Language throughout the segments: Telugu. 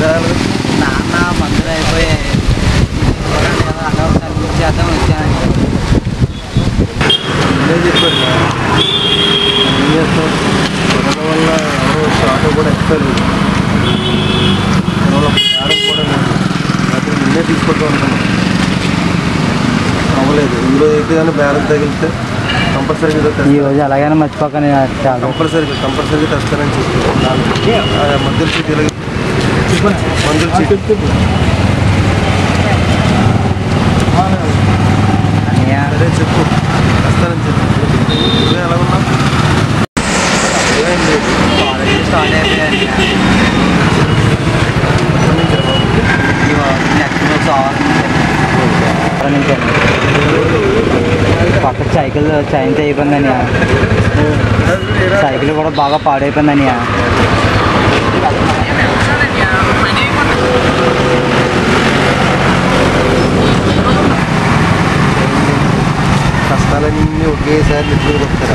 నాన్న మందులు అయిపోయాయి చూడండి కదా అలా ఒకసారి బుక్ చేద్దాం వచ్చాను ఇదే చెప్పారు ఏం చేస్తాం కరోనా వల్ల ఎవరో ఆటో కూడా ఎక్కలేదు కరోనా మేడం కూడా లేదు రాత్రి నిన్నే తీసుకుంటాం అనుకున్నాం అవ్వలేదు ఇందులో అయితే కానీ బ్యాలెన్స్ తగిలితే కంపల్సరీగా ఈ తెస్తారు రోజు అలాగైనా మర్చిపోకని చాలా కంపల్సరీగా కంపల్సరీగా తెస్తారని చెప్పి ఆ మందుల చీటీ ఇలాగే మందుల చీటీ అన్నయ్య అదే చెప్పు వస్తానని చెప్పు నువ్వే ఎలా ఉన్నావు ఏమైంది కాలేజ్ స్టార్ట్ అయిపోయాయి నెక్స్ట్ మంత్ నుంచి పక్క సైకిల్ చైన్ అయిపోయిందని సైకిల్ కూడా బాగా పాడైపోయిందని కష్టాలన్నీ ఒకేసారి నెత్తులు కొడతారా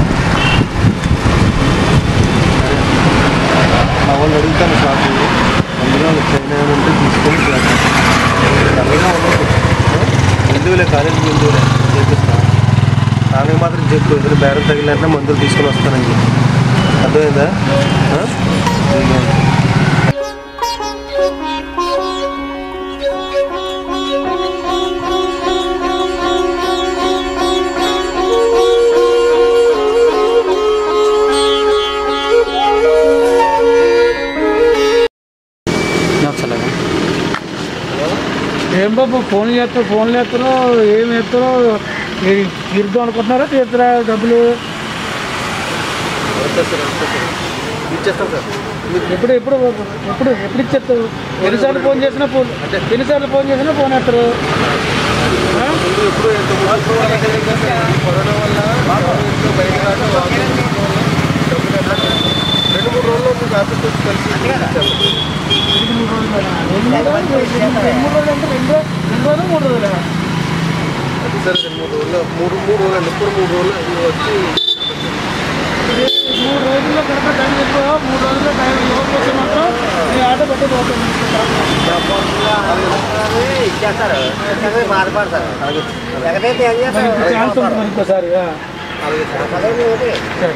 మా వాళ్ళు అడుగుతాను షాపు అందులో చైనా ఏమైనా ఉంటే తీసుకొని చేస్తాను ఎవరైనా ఉండదు ఎందుకులే కాలేజీ ఎందుకులే చేపిస్తా నాన్నకి మాత్రం చెప్పు ఏదైనా బేరం తగిలినట్టే మందులు తీసుకొని వస్తానని చెప్పి అర్థమైందా ఆ? ఇదిగో. ఒకసారి ఏం బాబు ఫోన్ చేస్తా ఫోన్ చేస్తున్నావు ఏం చేస్తున్నావు తీరుద్దాం అనుకుంటున్నారా తీరుతురా డబ్బులు వచ్చేస్తారు వచ్చేస్తారు ఇచ్చేస్తాం సార్ మీకు ఎప్పుడు ఎప్పుడు ఎప్పుడు ఎప్పుడు ఇచ్చేస్తావు ఎన్నిసార్లు ఫోన్ చేసినా ఫోన్ ఎన్నిసార్లు ఫోన్ చేసినా ఫోన్ ఎత్తరు ఆ? ముందు ఎప్పుడు ఎంత ముందు కరోనా వల్ల ఇంట్లో బయట రాక వాకింగ్ చేయడం వల్ల డబ్బులు ఎక్కడ రెండు మూడు రోజుల్లో మీకు ఆఫీస్ వచ్చి కలిసి ఇచ్చాము. రెండు మూడు రోజులు కదా. రెండు మూడు రోజులు రెండు మూడు రోజులు అంటే రెండు రెండు రోజులు మూడు రోజులు అది సరే రెండు మూడు రోజులు మూడు మూడు రోజులు అండి ఇప్పుడు మూడు రోజులు ఇవి వచ్చి మూడు రోజుల్లో కరెక్ట్ టైం చెప్పు మూడు రోజుల్లో టైం లోపు వస్తే మాత్రం నీ ఆటో పెట్టి పోతాను ఛాన్స్ ఉంటుంది మరి ఇంకోసారి ఆ. అలాగే సరే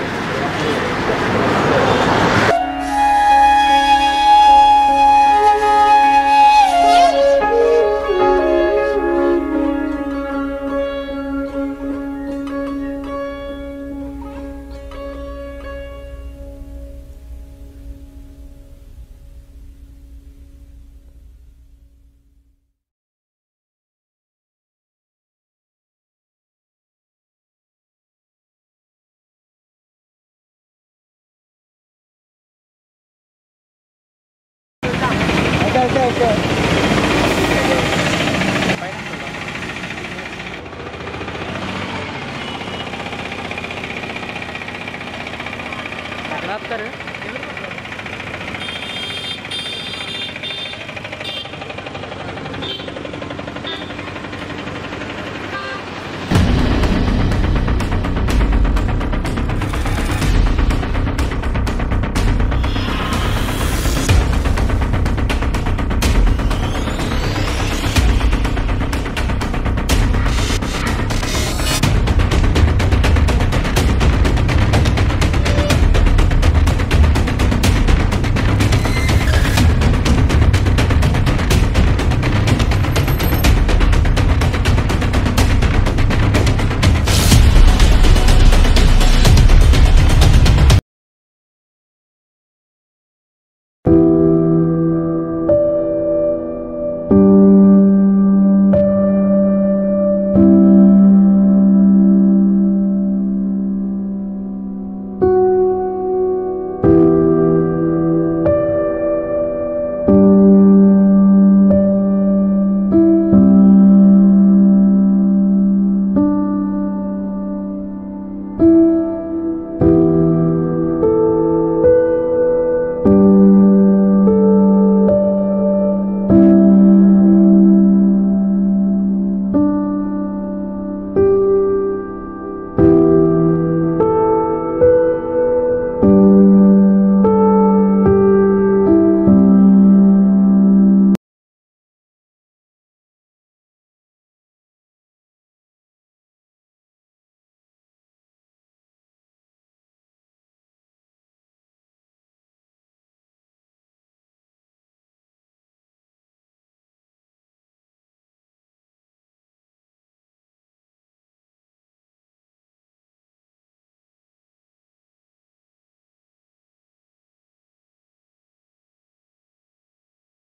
ఓకే ఓకే ఓకే